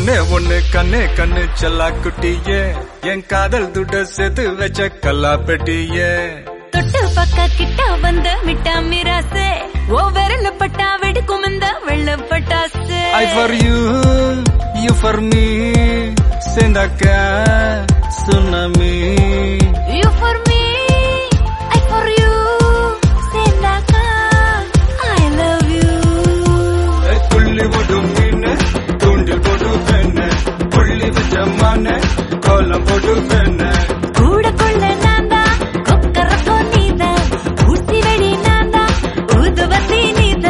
ஒண்ணே ஒண்ணு கண்ணே கண்ணு செல்லா குட்டியே என் காதல் துட்ட சேர்த்து வச்ச கல்லா பெட்டியே தொட்டு பக்க கிட்ட வந்த மிட்டா மிராசே ஓ விரல பட்டா வெடிக்கும் இந்த வெள்ள பட்டாசு I for you you for me சேர்ந்தாக்க tsunami you for me I for you சேந்தாக்கா ஐ லவ் யூ துள்ளி போடும் மீன் தூண்டில் போட்டு பெண்ணு புள்ளி வச்ச மான கோலம் போட்டு பெண்ணு கூட கொள்ள நான்தா கொக்கரக்கோ நீதா ஊசி வெடி நான்தா ஊதுவத்தி நீதா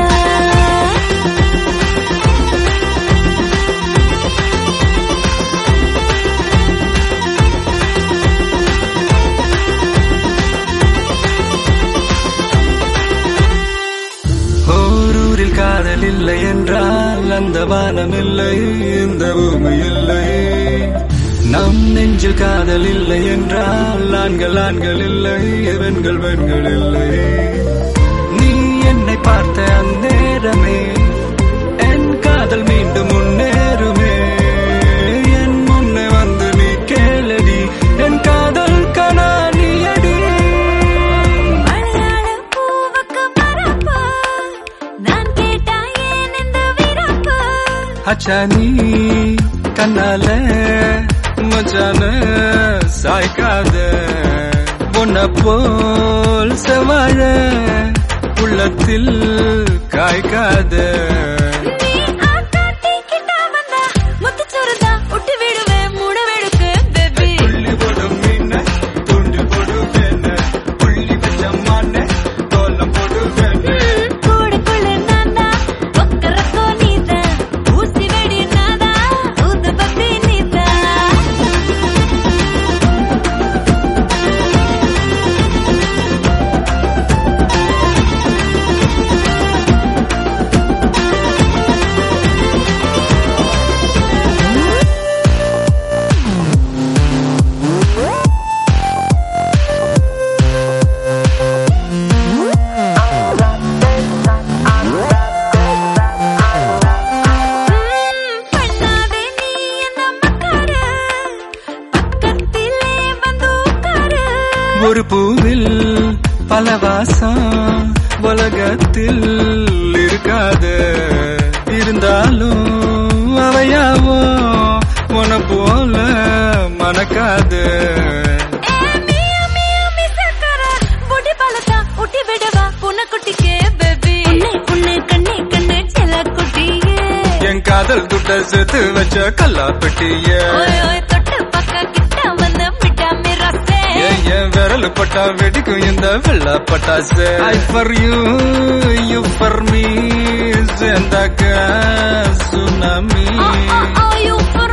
ஓரூரில் காதல் இல்லை என்றால் அந்த வானம் இல்லை இந்த பூமி இல்லை நம் நெஞ்சில் காதல் இல்லை என்றால் ஆண்கள் ஆண்கள் இல்லை பெண்கள் பெண்கள் இல்லை நீ என்னை பார்த்த அந்நேரமே என் காதல் மீண்டும் முன்னேறுமே என் முன்னே வந்து நீ கேளடி என் காதல் கனா நீ அடி மலையாள பூவுக்கு பரப்பு நான் கேட்டா ஏன் இந்த விரப்பு அச்சா நீ கண்ணால மச்சான சாய்க்காத உன்ன போல் செவாழ உள்ளத்தில் காய்க்காத நீ ஆத்தாட்டி கிட்ட வந்தா முத்துச்சோறுதா விட்டு விடுவேன் மூட வெடுக்கு பேபி புள்ளி போடும் மீன துண்டு போடு வேண புள்ளி வச்ச மான கோலம் போடு வேண கூட கொள்ள நான்தா கொக்கரக்கோ நீதா ஊசி வெடி நாதா ஊதுபத்தி நீதா பண்ணாதே நீ என்ன மக்காரு பக்கத்திலே வந்து உட்காரு ஒரு பூவில் பல வாசம் உலகத்தில் இருக்காது இருந்தாலும் அவையாவோ உன போல மணக்காது ஏ மியா மியா மிசக்கர பொடி பழத்தா ஊட்டி விடவா புனக்குட்டிக்கே பேபி உன்னை உன்னை கண்ணே கண்ணே செல்ல குட்டியே என் காதல் துட்ட சேர்த்து வச்ச கல்லா பெட்டிய ஓய் ஓய் தொட்டு பக்க கிட்ட வந்த மிட்டா மிரசே ஏன் என் விரல் பட்டா வெடிக்கும் இந்த வெள்ள பட்டாசு I for you you for me சேர்ந்தாக்க tsunami Oh, oh, oh, you